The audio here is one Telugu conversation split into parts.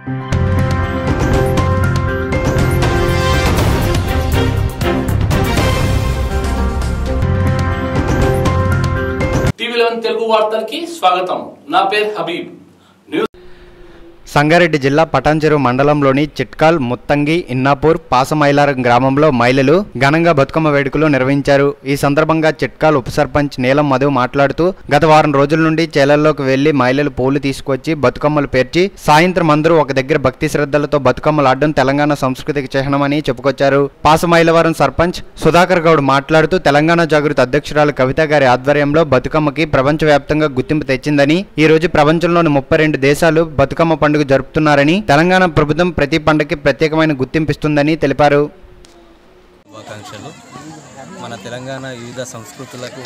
టీవీ లెవెన్ తెలుగు వార్తలకి స్వాగతం నా పేరు హబీబ్ న్యూస్ సంగారెడ్డి జిల్లా పటాన్చెరు మండలంలోని చిట్కాల్ ముత్తంగి ఇన్నాపూర్ పాసమైలారం గ్రామంలో మహిళలు ఘనంగా బతుకమ్మ వేడుకలు నిర్వహించారు ఈ సందర్భంగా చిట్కాల్ ఉప సర్పంచ్ నీలం మధు మాట్లాడుతూ గత వారం రోజుల నుండి చేలల్లోకి వెళ్లి మహిళలు పూలు తీసుకొచ్చి బతుకమ్మలు పేర్చి సాయంత్రం అందరూ ఒక దగ్గర భక్తి శ్రద్ధలతో బతుకమ్మలు ఆడడం తెలంగాణ సంస్కృతికి చిహ్నమని చెప్పుకొచ్చారు పాసమైలవరం సర్పంచ్ సుధాకర్ గౌడ్ మాట్లాడుతూ తెలంగాణ జాగృతి అధ్యక్షురాలు కవిత గారి ఆధ్వర్యంలో బతుకమ్మకి ప్రపంచవ్యాప్తంగా గుర్తింపు తెచ్చిందని ఈ రోజు ప్రపంచంలోని ముప్పై రెండు దేశాలు బతుకమ్మ పండుగ జరుపుతున్నారని తెలంగాణ ప్రభుత్వం ప్రతి పండుగకి ప్రత్యేకమైన గుర్తింపిస్తుందని తెలిపారు శుభాకాంక్షలు మన తెలంగాణ వివిధ సంస్కృతులకు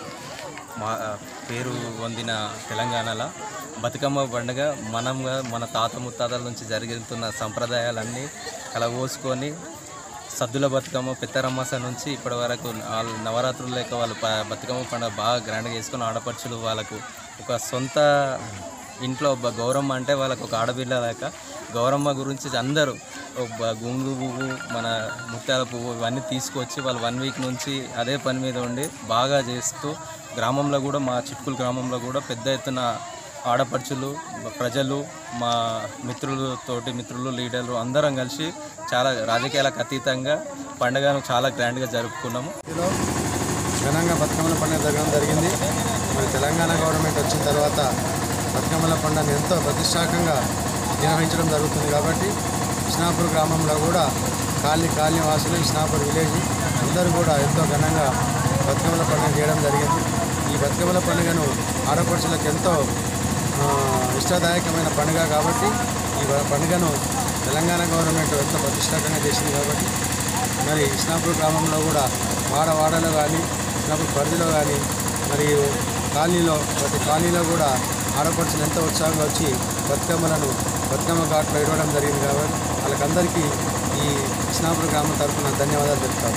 మా పేరు పొందిన తెలంగాణలో బతుకమ్మ పండుగ మనంగా మన తాత ముత్తాతల నుంచి జరుగుతున్న సంప్రదాయాలన్నీ కలబోసుకొని సద్దుల బతుకమ్మ పెత్తరమ్మస నుంచి ఇప్పటి వరకు వాళ్ళు నవరాత్రులు లేక వాళ్ళు ప- బతుకమ్మ పండుగ బాగా గ్రాండ్గా చేసుకుని ఆడపడుచులు వాళ్ళకు ఒక సొంత ఇంట్లో ఒక గౌరమ్మ అంటే వాళ్ళకు ఒక ఆడపిల్ల లేక గౌరమ్మ గురించి అందరూ ఒక బ- గుంగు పువ్వు మన ముత్యాల పువ్వు ఇవన్నీ తీసుకొచ్చి వాళ్ళు వన్ వీక్ నుంచి అదే పని మీద ఉండి బాగా చేస్తూ గ్రామంలో కూడా మా చిట్కుల గ్రామంలో కూడా పెద్ద ఎత్తున ఆడపడుచులు ప్రజలు మా మిత్రులు తోటి మిత్రులు లీడర్లు అందరం కలిసి చాలా రాజకీయాలకు అతీతంగా పండుగను చాలా గ్రాండ్గా జరుపుకున్నాము లో ఘనంగా బతుకమ్మల పండుగ జరగడం జరిగింది మరి తెలంగాణ గవర్నమెంట్ వచ్చిన తర్వాత బతుకమ్మల పండుగను ఎంతో ప్రతిష్టాకంగా నిర్వహించడం జరుగుతుంది కాబట్టి ఇస్నాపూర్ గ్రామంలో కూడా కాలనీ కాలనీ వాసులు ఇస్నాపూర్ విలేజ్ అందరూ కూడా ఎంతో ఘనంగా బతుకమ్మల పండుగ చేయడం జరిగింది ఈ బతుకమ్మల పండుగను ఆడపడుచులకు ఎంతో ఆ, ఇష్టదాయకమైన పండుగ కాబట్టి ఈ పండుగను తెలంగాణ గవర్నమెంట్ ఎంతో ప్రతిష్టాకంగా చేసింది కాబట్టి మరి ఇస్నాపూర్ గ్రామంలో కూడా వాడవాడలో కానీ ఇస్నాపూర్ పరిధిలో కానీ మరియు కాలనీలో ప్రతి కాలనీలో కూడా ఆడపడుచులు ఎంతో ఉత్సాహంగా వచ్చి బతుకమ్మలను బతుకమ్మ ఘాట్లో ఇవ్వడం జరిగింది కాబట్టి వాళ్ళకందరికీ ఈ ఇస్నాపూర్ గ్రామం తరఫున ధన్యవాదాలు తెలుపుతాను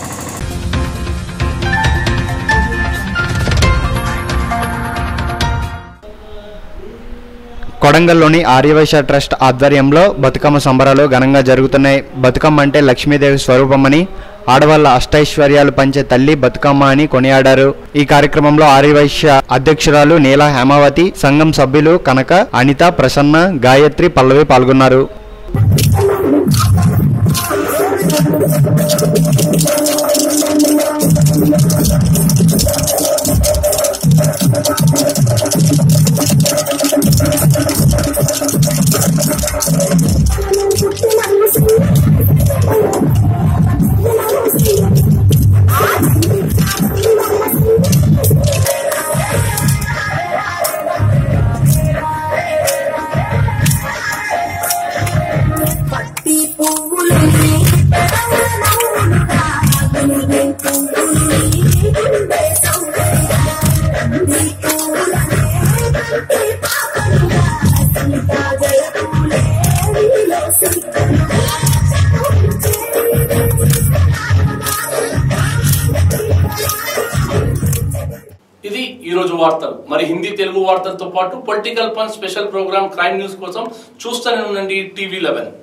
కొడంగల్లోని ఆర్యవైశ్య ట్రస్ట్ ఆధ్వర్యంలో బతుకమ్మ సంబరాలు ఘనంగా జరుగుతున్నాయి బతుకమ్మ అంటే లక్ష్మీదేవి స్వరూపమని ఆడవాళ్ళ అష్టైశ్వర్యాలు పంచే తల్లి బతుకమ్మ అని కొనియాడారు ఈ కార్యక్రమంలో ఆర్యవైశ్య అధ్యక్షురాలు నీల హేమావతి సంఘం సభ్యులు కనక అనిత ప్రసన్న గాయత్రి పల్లవి పాల్గొన్నారు పత్తి పువ్వులని గుండె పువ్వులని గుండె సౌకర్య నీ పువ్వులనే పత్తి పాపలుగా సీతా జయ పూలే నీలో సీతలుగా ఇది ఈ రోజు వార్తలు మరి హిందీ తెలుగు వార్తలతో పాటు పొలిటికల్ పన్ స్పెషల్ ప్రోగ్రామ్ క్రైమ్ న్యూస్ కోసం చూస్తూనే ఉండండి టీవీ లెవెన్